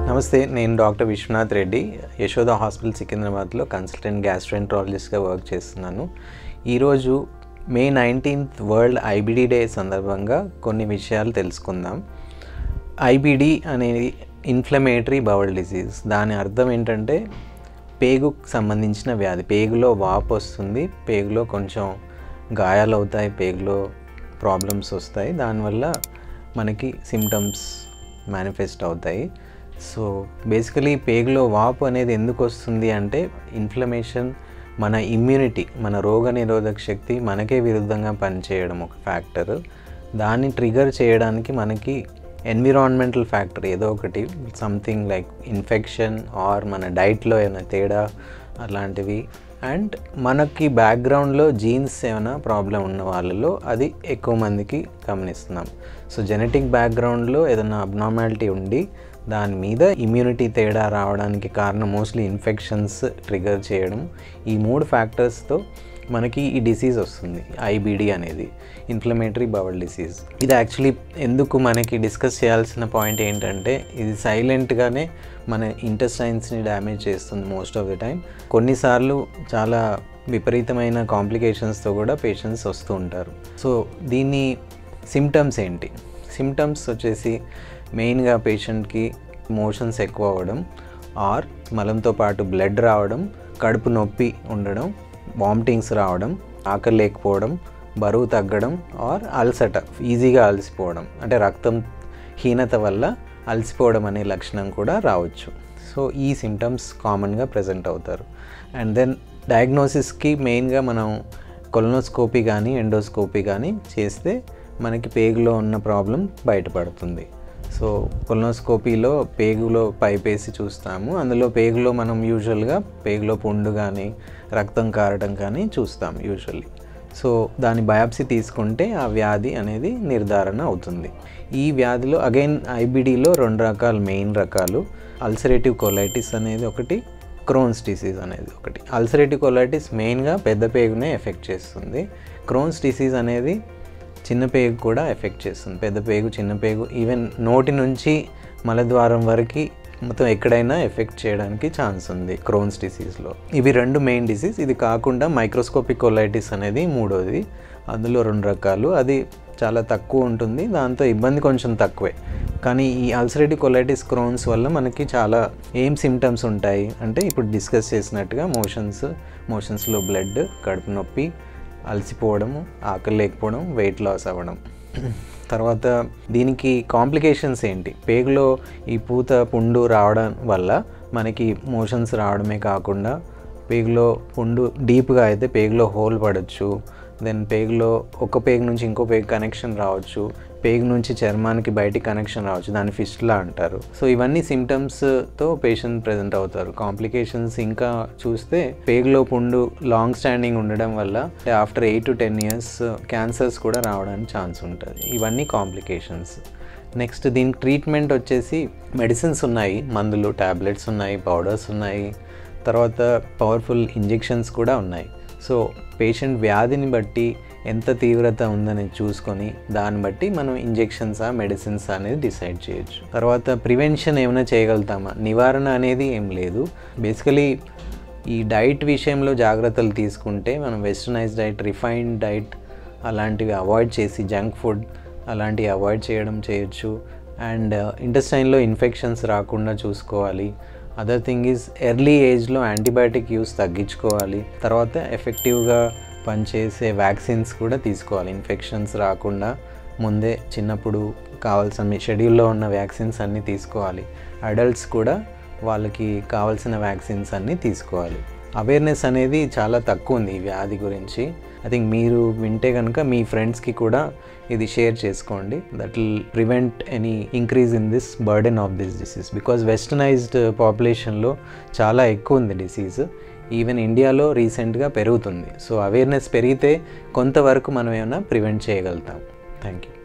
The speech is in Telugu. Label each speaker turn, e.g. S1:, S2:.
S1: నమస్తే నేను డాక్టర్ విశ్వనాథ్ రెడ్డి యశోద హాస్పిటల్ సికింద్రాబాద్లో కన్సల్టెంట్ గ్యాస్ట్రెంట్రాలజిస్ట్గా వర్క్ చేస్తున్నాను ఈరోజు May nineteenth world IBD day సందర్భంగా కొన్ని విషయాలు తెలుసుకుందాం ఐబిడి అనేది ఇన్ఫ్లమేటరీ బవల్ డిసీజ్ దాని అర్థం ఏంటంటే పేగుకు సంబంధించిన వ్యాధి పేగులో వాపు వస్తుంది పేగులో కొంచెం గాయాలు అవుతాయి పేగులో ప్రాబ్లమ్స్ వస్తాయి దానివల్ల మనకి సిమ్టమ్స్ మేనిఫెస్ట్ అవుతాయి సో బేసికలీ పేగులో వాపు అనేది ఎందుకు వస్తుంది అంటే ఇన్ఫ్లమేషన్ మన ఇమ్యూనిటీ మన రోగ నిరోధక శక్తి మనకే విరుద్ధంగా పనిచేయడం ఒక ఫ్యాక్టర్ దాన్ని ట్రిగర్ చేయడానికి మనకి ఎన్విరాన్మెంటల్ ఫ్యాక్టర్ ఏదో ఒకటి సంథింగ్ లైక్ ఇన్ఫెక్షన్ ఆర్ మన డైట్లో ఏమైనా తేడా అలాంటివి అండ్ మనకి బ్యాక్గ్రౌండ్లో జీన్స్ ఏమైనా ప్రాబ్లం ఉన్న వాళ్ళలో అది ఎక్కువ మందికి గమనిస్తున్నాం సో జెనెటిక్ బ్యాక్గ్రౌండ్లో ఏదైనా అబ్నార్మాలిటీ ఉండి దాని మీద ఇమ్యూనిటీ తేడా రావడానికి కారణం మోస్ట్లీ ఇన్ఫెక్షన్స్ ట్రిగర్ చేయడం ఈ మూడు ఫ్యాక్టర్స్తో మనకి ఈ డిసీజ్ వస్తుంది ఐబిడి అనేది ఇన్ఫ్లమేటరీ బవల్ డిసీజ్ ఇది యాక్చువల్లీ ఎందుకు మనకి డిస్కస్ చేయాల్సిన పాయింట్ ఏంటంటే ఇది సైలెంట్గానే మన ఇంటెస్టైన్స్ని డ్యామేజ్ చేస్తుంది మోస్ట్ ఆఫ్ ది టైం కొన్నిసార్లు చాలా విపరీతమైన కాంప్లికేషన్స్తో కూడా పేషెంట్స్ వస్తూ ఉంటారు సో దీన్ని సిమ్టమ్స్ ఏంటి సిమ్టమ్స్ వచ్చేసి మెయిన్గా పేషెంట్కి మోషన్స్ ఎక్కువ అవ్వడం ఆర్ మలంతో పాటు బ్లడ్ రావడం కడుపు నొప్పి ఉండడం వామిటింగ్స్ రావడం ఆకలి లేకపోవడం బరువు తగ్గడం ఆర్ అలసట ఈజీగా అలసిపోవడం అంటే రక్తం హీనత వల్ల అలసిపోవడం అనే లక్షణం కూడా రావచ్చు సో ఈ సిమ్టమ్స్ కామన్గా ప్రజెంట్ అవుతారు అండ్ దెన్ డయాగ్నోసిస్కి మెయిన్గా మనం కొలనోస్కోపీ కానీ ఎండోస్కోపీ కానీ చేస్తే మనకి పేగులో ఉన్న ప్రాబ్లం బయటపడుతుంది సో కొలనోస్కోపీలో పేగులో పైప్ వేసి చూస్తాము అందులో పేగులో మనం యూజువల్గా పేగులో పుండు కానీ రక్తం కారటం కానీ చూస్తాం యూజువల్లీ సో దాని బయాప్సీ తీసుకుంటే ఆ వ్యాధి అనేది నిర్ధారణ అవుతుంది ఈ వ్యాధిలో అగైన్ ఐబిడిలో రెండు రకాలు మెయిన్ రకాలు అల్సరేటివ్ కొలైటిస్ అనేది ఒకటి క్రోన్స్ డిసీజ్ అనేది ఒకటి అల్సరేటివ్ కొలైటిస్ మెయిన్గా పెద్ద పేగునే ఎఫెక్ట్ చేస్తుంది క్రోన్స్ డిసీజ్ అనేది చిన్న పేగు కూడా ఎఫెక్ట్ చేస్తుంది పెద్ద పేగు చిన్న పేగు ఈవెన్ నోటి నుంచి మలద్వారం వరకు మొత్తం ఎక్కడైనా ఎఫెక్ట్ చేయడానికి ఛాన్స్ ఉంది క్రోన్స్ డిసీజ్లో ఇవి రెండు మెయిన్ డిసీజ్ ఇది కాకుండా మైక్రోస్కోపిక్ కొలైటిస్ అనేది మూడోది అందులో రెండు రకాలు అది చాలా తక్కువ ఉంటుంది దాంతో ఇబ్బంది కొంచెం తక్కువే కానీ ఈ అల్సరేటివ్ కొలైటిస్ క్రోన్స్ వల్ల మనకి చాలా ఏం సిమ్టమ్స్ ఉంటాయి అంటే ఇప్పుడు డిస్కస్ చేసినట్టుగా మోషన్స్ మోషన్స్లో బ్లడ్ కడుపు నొప్పి అలసిపోవడము ఆకలి లేకపోవడం వెయిట్ లాస్ అవ్వడం తర్వాత దీనికి కాంప్లికేషన్స్ ఏంటి పేగులో ఈ పూత పుండు రావడం వల్ల మనకి మోషన్స్ రావడమే కాకుండా పేగులో పుండు డీప్గా అయితే పేగులో హోల్ పడవచ్చు దెన్ పేగులో ఒక పేగు నుంచి ఇంకో పేగు కనెక్షన్ రావచ్చు పేగు నుంచి చర్మానికి బయటికి కనెక్షన్ రావచ్చు దాన్ని ఫిస్ట్లా అంటారు సో ఇవన్నీ సిమ్టమ్స్తో పేషెంట్ ప్రజెంట్ అవుతారు కాంప్లికేషన్స్ ఇంకా చూస్తే పేగులో పుండు లాంగ్ స్టాండింగ్ ఉండడం వల్ల after eight to ten years cancers కూడా రావడానికి ఛాన్స్ ఉంటుంది ఇవన్నీ కాంప్లికేషన్స్ నెక్స్ట్ దీనికి ట్రీట్మెంట్ వచ్చేసి మెడిసిన్స్ ఉన్నాయి మందులు ట్యాబ్లెట్స్ ఉన్నాయి పౌడర్స్ ఉన్నాయి తర్వాత పవర్ఫుల్ ఇంజెక్షన్స్ కూడా ఉన్నాయి సో పేషెంట్ వ్యాధిని బట్టి ఎంత తీవ్రత ఉందని చూసుకొని దాన్ని బట్టి మనం ఇంజెక్షన్సా మెడిసిన్స్ అనేది డిసైడ్ చేయొచ్చు తర్వాత ప్రివెన్షన్ ఏమైనా చేయగలుగుతామా నివారణ అనేది ఏం లేదు బేసికలీ ఈ డైట్ విషయంలో జాగ్రత్తలు తీసుకుంటే మనం వెస్టర్నైజ్ డైట్ రిఫైన్డ్ డైట్ అలాంటివి అవాయిడ్ చేసి జంక్ ఫుడ్ అలాంటివి అవాయిడ్ చేయడం చేయొచ్చు అండ్ ఇంటెస్టైన్లో ఇన్ఫెక్షన్స్ రాకుండా చూసుకోవాలి అదర్ థింగ్ ఈజ్ ఎర్లీ ఏజ్లో యాంటీబయాటిక్ యూస్ తగ్గించుకోవాలి తర్వాత ఎఫెక్టివ్గా పనిచేసే వ్యాక్సిన్స్ కూడా తీసుకోవాలి ఇన్ఫెక్షన్స్ రాకుండా ముందే చిన్నప్పుడు కావాల్సిన షెడ్యూల్లో ఉన్న వ్యాక్సిన్స్ అన్నీ తీసుకోవాలి అడల్ట్స్ కూడా వాళ్ళకి కావాల్సిన వ్యాక్సిన్స్ అన్నీ తీసుకోవాలి అవేర్నెస్ అనేది చాలా తక్కువ ఉంది ఈ వ్యాధి గురించి ఐ థింక్ మీరు వింటే కనుక మీ ఫ్రెండ్స్కి కూడా ఇది షేర్ చేసుకోండి that will prevent any increase in this burden of this disease because westernised పాపులేషన్లో చాలా ఎక్కువ ఉంది డిసీజ్ ఈవెన్ ఇండియాలో రీసెంట్గా పెరుగుతుంది సో అవేర్నెస్ పెరిగితే కొంతవరకు మనం ఏమైనా ప్రివెంట్ చేయగలుగుతాం థ్యాంక్ యూ